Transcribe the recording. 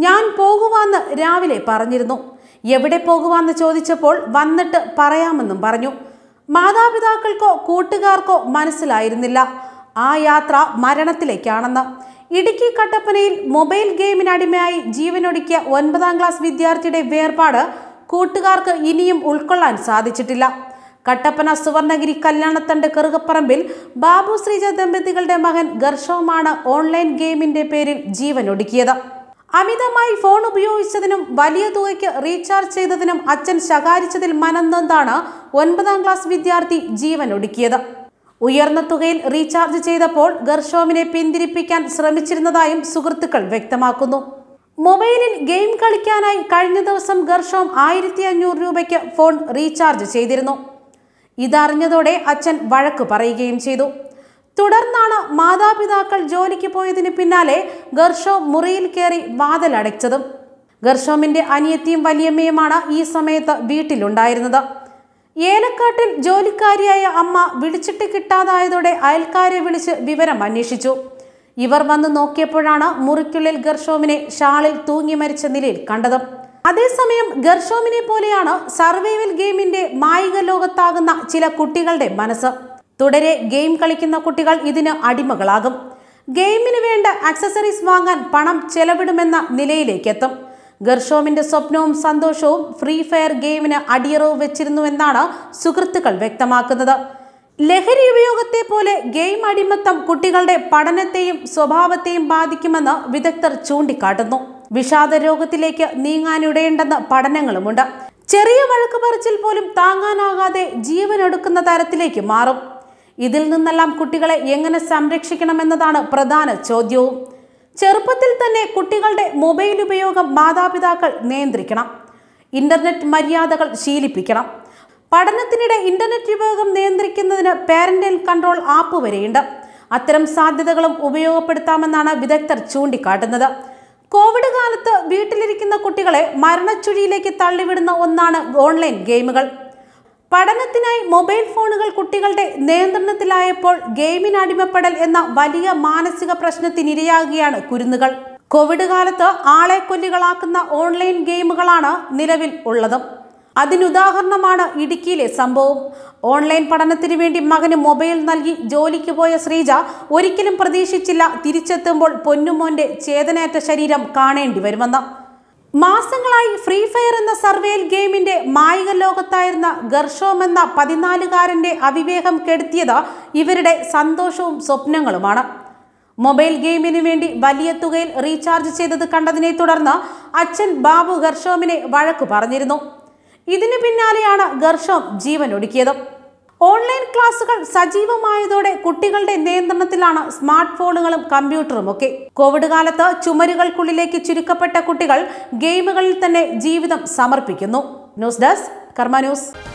ഞാൻ പോകുവാന്ന് രാവിലെ പറഞ്ഞിരുന്നു എവിടെ പോകുവാന്ന് ചോദിച്ചപ്പോൾ വന്നിട്ട് പറയാമെന്നും പറഞ്ഞു മാതാപിതാക്കൾക്കോ കൂട്ടുകാർക്കോ മനസ്സിലായിരുന്നില്ല ആ യാത്ര മരണത്തിലേക്കാണെന്ന് ഇടുക്കി കട്ടപ്പനയിൽ മൊബൈൽ ഗെയിമിനടിമയായി ജീവനൊടുക്കിയ ഒൻപതാം ക്ലാസ് വിദ്യാർത്ഥിയുടെ വേർപാട് കൂട്ടുകാർക്ക് ഇനിയും ഉൾക്കൊള്ളാൻ സാധിച്ചിട്ടില്ല കട്ടപ്പന സുവർണഗിരി കല്യാണത്തണ്ട് കറുകപ്പറമ്പിൽ ബാബു ശ്രീജ ദമ്പതികളുടെ മകൻ ഗർഷവുമാണ് ഓൺലൈൻ ഗെയിമിന്റെ പേരിൽ ജീവനൊടുക്കിയത് അമിതമായി ഫോൺ ഉപയോഗിച്ചതിനും വലിയ തുകയ്ക്ക് റീചാർജ് ചെയ്തതിനും അച്ഛൻ ശകാരിച്ചതിൽ മനന്നൊന്താണ് ഒൻപതാം ക്ലാസ് വിദ്യാർത്ഥി ജീവൻ ഒടുക്കിയത് ഉയർന്ന തുകയിൽ റീചാർജ് ചെയ്തപ്പോൾ ഗർഷോമിനെ പിന്തിരിപ്പിക്കാൻ ശ്രമിച്ചിരുന്നതായും സുഹൃത്തുക്കൾ വ്യക്തമാക്കുന്നു മൊബൈലിൽ ഗെയിം കളിക്കാനായി കഴിഞ്ഞ ദിവസം ഗർഷോം ആയിരത്തി അഞ്ഞൂറ് രൂപയ്ക്ക് ഫോൺ റീചാർജ് ചെയ്തിരുന്നു ഇതറിഞ്ഞതോടെ അച്ഛൻ വഴക്ക് പറയുകയും ചെയ്തു തുടർന്നാണ് മാതാപിതാക്കൾ ജോലിക്ക് പോയതിന് പിന്നാലെ ഗർഷോം മുറിയിൽ കയറി വാതിലടച്ചതും ഗർഷോമിന്റെ അനിയത്തിയും വലിയമ്മയുമാണ് ഈ സമയത്ത് വീട്ടിലുണ്ടായിരുന്നത് ഏലക്കാട്ടിൽ ജോലിക്കാരിയായ അമ്മ വിളിച്ചിട്ട് കിട്ടാതായതോടെ അയൽക്കാരെ വിളിച്ച് വിവരം അന്വേഷിച്ചു ഇവർ വന്ന് നോക്കിയപ്പോഴാണ് മുറിക്കുള്ളിൽ ഗർഷോമിനെ ഷാളിൽ തൂങ്ങി മരിച്ച നിലയിൽ കണ്ടത് അതേസമയം ഗർഷോമിനെ പോലെയാണ് സർവൈവൽ ഗെയിമിന്റെ മായിക ലോകത്താകുന്ന ചില കുട്ടികളുടെ മനസ്സ് തുടരെ ഗെയിം കളിക്കുന്ന കുട്ടികൾ ഇതിന് അടിമകളാകും ഗെയിമിന് വേണ്ട ആക്സസറീസ് വാങ്ങാൻ പണം ചെലവിടുമെന്ന നിലയിലേക്കെത്തും ഗർഷോമിന്റെ സ്വപ്നവും സന്തോഷവും ഫ്രീ ഫയർ ഗെയിമിന് അടിയറവ് വെച്ചിരുന്നുവെന്നാണ് സുഹൃത്തുക്കൾ വ്യക്തമാക്കുന്നത് ലഹരി ഉപയോഗത്തെ പോലെ ഗെയിം അടിമത്തം കുട്ടികളുടെ പഠനത്തെയും സ്വഭാവത്തെയും ബാധിക്കുമെന്ന് വിദഗ്ധർ ചൂണ്ടിക്കാട്ടുന്നു വിഷാദ രോഗത്തിലേക്ക് നീങ്ങാനിടയുണ്ടെന്ന് പഠനങ്ങളുമുണ്ട് ചെറിയ വഴക്ക് പറച്ചിൽ പോലും താങ്ങാനാകാതെ ജീവനൊടുക്കുന്ന തരത്തിലേക്ക് മാറും ഇതിൽ നിന്നെല്ലാം കുട്ടികളെ എങ്ങനെ സംരക്ഷിക്കണമെന്നതാണ് പ്രധാന ചോദ്യവും ചെറുപ്പത്തിൽ തന്നെ കുട്ടികളുടെ മൊബൈൽ ഉപയോഗം മാതാപിതാക്കൾ നിയന്ത്രിക്കണം ഇന്റർനെറ്റ് മര്യാദകൾ ശീലിപ്പിക്കണം പഠനത്തിനിടെ ഇന്റർനെറ്റ് ഉപയോഗം നിയന്ത്രിക്കുന്നതിന് പാരന്റൽ കൺട്രോൾ ആപ്പ് വരെയുണ്ട് അത്തരം സാധ്യതകളും ഉപയോഗപ്പെടുത്താമെന്നാണ് വിദഗ്ധർ ചൂണ്ടിക്കാട്ടുന്നത് കോവിഡ് കാലത്ത് വീട്ടിലിരിക്കുന്ന കുട്ടികളെ മരണച്ചുഴിയിലേക്ക് തള്ളിവിടുന്ന ഒന്നാണ് ഓൺലൈൻ ഗെയിമുകൾ പഠനത്തിനായി മൊബൈൽ ഫോണുകൾ കുട്ടികളുടെ നിയന്ത്രണത്തിലായപ്പോൾ ഗെയിമിന് അടിമപ്പെടൽ എന്ന വലിയ മാനസിക പ്രശ്നത്തിനിരയാകുകയാണ് കുരുന്നുകൾ കോവിഡ് കാലത്ത് ആളെ കൊല്ലികളാക്കുന്ന ഓൺലൈൻ ഗെയിമുകളാണ് നിലവിൽ ഉള്ളത് അതിനുദാഹരണമാണ് ഇടുക്കിയിലെ സംഭവം ഓൺലൈൻ പഠനത്തിന് വേണ്ടി മകന് മൊബൈൽ നൽകി ജോലിക്ക് പോയ ശ്രീജ ഒരിക്കലും പ്രതീക്ഷിച്ചില്ല തിരിച്ചെത്തുമ്പോൾ പൊന്നുമോന്റെ ചേതനേറ്റ ശരീരം കാണേണ്ടി വരുമെന്ന് മാസങ്ങളായി ഫ്രീ ഫയർ എന്ന സർവേൽ ഗെയിമിന്റെ മായിക ലോകത്തായിരുന്ന ഗർഷോം എന്ന പതിനാലുകാരന്റെ അവിവേകം കെടുത്തിയത് ഇവരുടെ സന്തോഷവും സ്വപ്നങ്ങളുമാണ് മൊബൈൽ ഗെയിമിന് വേണ്ടി വലിയ തുകയിൽ റീചാർജ് ചെയ്തത് കണ്ടതിനെ തുടർന്ന് അച്ഛൻ ബാബു ഗർഷോമിനെ വഴക്കു പറഞ്ഞിരുന്നു ഇതിനു പിന്നാലെയാണ് ഗർഷോം ജീവൻ ഒടുക്കിയത് ഓൺലൈൻ ക്ലാസുകൾ സജീവമായതോടെ കുട്ടികളുടെ നിയന്ത്രണത്തിലാണ് സ്മാർട്ട് ഫോണുകളും കമ്പ്യൂട്ടറും ഒക്കെ കോവിഡ് കാലത്ത് ചുമരുകൾക്കുള്ളിലേക്ക് ചുരുക്കപ്പെട്ട കുട്ടികൾ ഗെയിമുകളിൽ തന്നെ ജീവിതം സമർപ്പിക്കുന്നു ന്യൂസ് ഡെസ്ക് കർമ്മ ന്യൂസ്